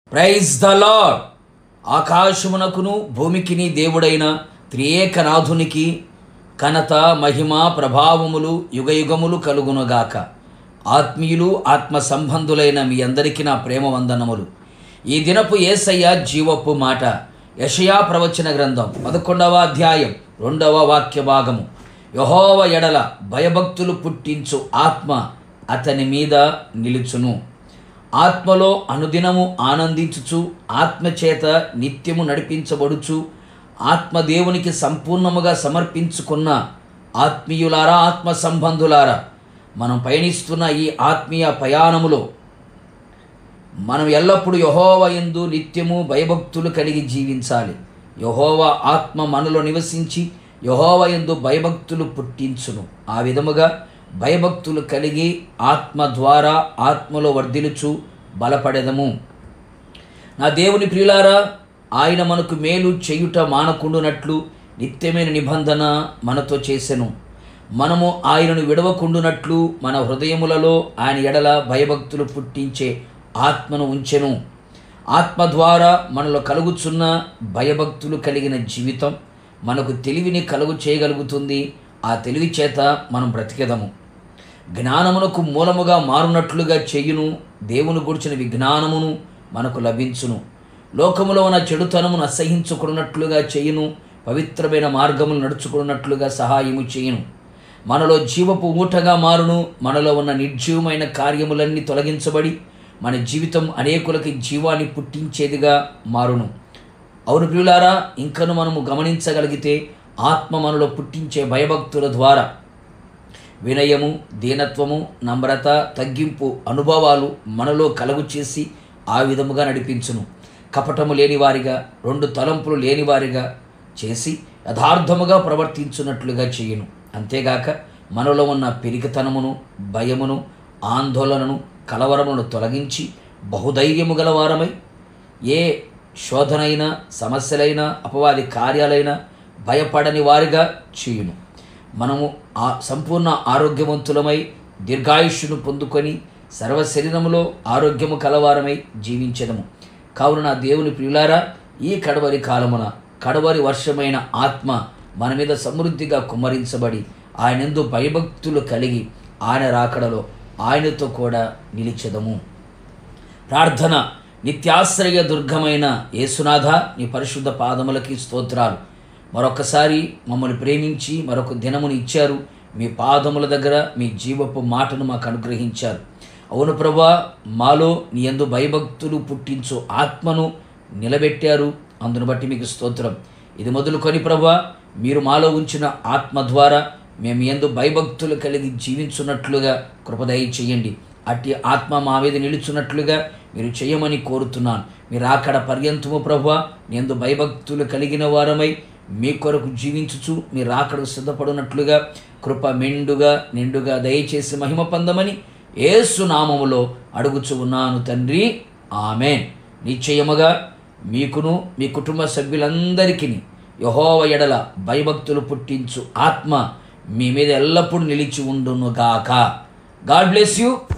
praise the lord ఆకాశమునకును భూమికిని దేవుడైన త్రియేకనాథునికి ఘనత మహిమ ప్రభావములు యుగయుగములు కలుగునుగాక ఆత్మీయులు ఆత్మ సంబంధులైన మీ అందరికీ నా ప్రేమ వందనములు ఈ దినపు ఏసయ్య జీవపు మాట యషయా ప్రవచన గ్రంథం పదకొండవ అధ్యాయం రెండవ వాక్య భాగము యహోవ ఎడల భయభక్తులు పుట్టించు ఆత్మ అతని మీద నిలుచును ఆత్మలో అనుదినము ఆనందించుచు ఆత్మచేత నిత్యము నడిపించబడుచు ఆత్మదేవునికి సంపూర్ణముగా సమర్పించుకున్న ఆత్మీయులారా ఆత్మ సంబంధులారా మనం పయనిస్తున్న ఈ ఆత్మీయ ప్రయాణములో మనం ఎల్లప్పుడూ యహోవ ఎందు నిత్యము భయభక్తులు కలిగి జీవించాలి యహోవ ఆత్మ మనలో నివసించి యహోవ ఎందు భయభక్తులు పుట్టించును ఆ విధముగా భయభక్తులు కలిగి ఆత్మ ద్వారా ఆత్మలో వర్ధిలుచు బలపడెదము నా దేవుని ప్రియులారా ఆయన మనకు మేలు చేయుట మానకుండునట్లు నిత్యమైన నిబంధన మనతో చేసెను మనము ఆయనను విడవకుండునట్లు మన హృదయములలో ఆయన ఎడల భయభక్తులు పుట్టించే ఆత్మను ఉంచెను ఆత్మ ద్వారా మనలో కలుగుచున్న భయభక్తులు కలిగిన జీవితం మనకు తెలివిని కలుగు చేయగలుగుతుంది ఆ తెలివి చేత మనం బ్రతికెదము జ్ఞానమునకు మూలముగా మారునట్లుగా చేయును దేవుని గురించిన విజ్ఞానమును మనకు లభించును లోకములో ఉన్న చెడుతనమును అసహించుకున్నట్లుగా చేయును పవిత్రమైన మార్గములు నడుచుకున్నట్లుగా సహాయము చేయును మనలో జీవపు ఊటగా మారును మనలో ఉన్న నిర్జీవమైన కార్యములన్నీ తొలగించబడి మన జీవితం అనేకులకి జీవాన్ని పుట్టించేదిగా మారును అవును ప్రియులారా ఇంకను మనము గమనించగలిగితే ఆత్మ మనలో పుట్టించే భయభక్తుల ద్వారా వినయము దీనత్వము నమ్రత తగ్గింపు అనుభవాలు మనలో కలుగు చేసి ఆ విధముగా నడిపించును కపటము లేనివారిగా రెండు తలంపులు లేనివారిగా చేసి యథార్థముగా ప్రవర్తించున్నట్లుగా చేయును అంతేగాక మనలో ఉన్న పెరిగితనమును భయమును ఆందోళనను కలవరమును తొలగించి బహుధైర్యము గలవారమై ఏ శోధనైనా సమస్యలైనా అపవాది కార్యాలైనా భయపడని వారిగా చేయును మనము ఆ సంపూర్ణ ఆరోగ్యవంతులమై దీర్ఘాయుష్యును పొందుకొని సర్వ శరీరములో ఆరోగ్యము కలవారమై జీవించదము కావున నా దేవుని ప్రియులారా ఈ కడవరి కాలమున కడవరి వర్షమైన ఆత్మ మన మీద సమృద్ధిగా కుమ్మరించబడి ఆయనందు భయభక్తులు కలిగి ఆయన రాకడలో ఆయనతో కూడా నిలిచెదము ప్రార్థన నిత్యాశ్రయ దుర్గమైన యేసునాథ నీ పరిశుద్ధ పాదములకి స్తోత్రాలు మరొకసారి మమ్మల్ని ప్రేమించి మరొక దినమును ఇచ్చారు మీ పాదముల దగ్గర మీ జీవపు మాటను మాకు అనుగ్రహించారు అవును ప్రభా మాలో నీ ఎందు భయభక్తులు పుట్టించు ఆత్మను నిలబెట్టారు అందును బట్టి మీకు స్తోత్రం ఇది మొదలుకొని ప్రభా మీరు మాలో ఉంచిన ఆత్మ ద్వారా మేము ఎందు భయభక్తులు కలిగి జీవించున్నట్లుగా కృపదయ చేయండి అట్టి ఆత్మ మా మీద నిలుచున్నట్లుగా మీరు చేయమని కోరుతున్నాను మీరు అక్కడ పర్యంతము ప్రభు ఎందు భయభక్తులు కలిగిన వారమై మీ కొరకు జీవించుచు మీరు అక్కడ సిద్ధపడినట్లుగా కృప మెండుగా నిండుగా దయచేసి మహిమ పొందమని ఏసు నామములో అడుగుచు ఉన్నాను తండ్రి ఆమెన్ నిశ్చయముగా మీకును మీ కుటుంబ సభ్యులందరికీ యహోవ ఎడల భయభక్తులు పుట్టించు ఆత్మ మీ మీద ఎల్లప్పుడూ నిలిచి ఉండునుగాక గాడ్ బ్లెస్ యూ